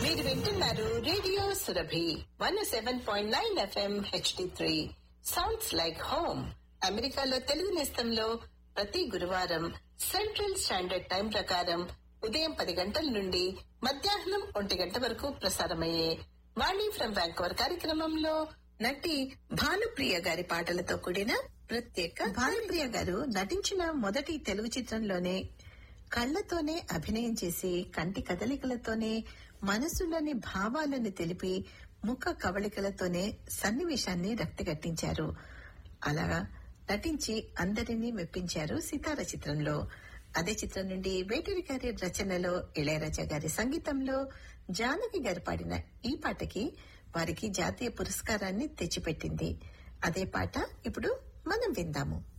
మీరు వింటున్నారు radio Surabhi one seven point nine FM HD three sounds like home అమెరికాలో తెలుగు నేస్తంలో ప్రతి గురువారం సెంట్రల్ స్టాండర్డ్ టైం ప్రకారం ఉదయం పది గంటల నుండి మధ్యాహ్నం ఒంటి గంట వరకు ప్రసారమయ్యే వాణి ఫ్రం బ్యాంకోవర్ కార్యక్రమంలో నటి భానుప్రియ గారి పాటలతో కూడిన ప్రత్యేక భానుప్రియ గారు నటించిన మొదటి తెలుగు చిత్రంలోనే కళ్లతోనే అభినయం చేసి కంటి కదలికలతోనే మనసులోని భావాలను తెలిపి ముఖ కవళికలతోనే సన్నివేశాన్ని రక్తిగట్టించారు అలా నటించి అందరినీ మెప్పించారు సితార చిత్రంలో అదే చిత్రం నుండి వేటూరి గారి రచనలో ఇళయరాజా గారి సంగీతంలో జానకి గారు పాడిన ఈ పాటకి వారికి జాతీయ పురస్కారాన్ని తెచ్చిపెట్టింది అదే పాట ఇప్పుడు మనం విందాము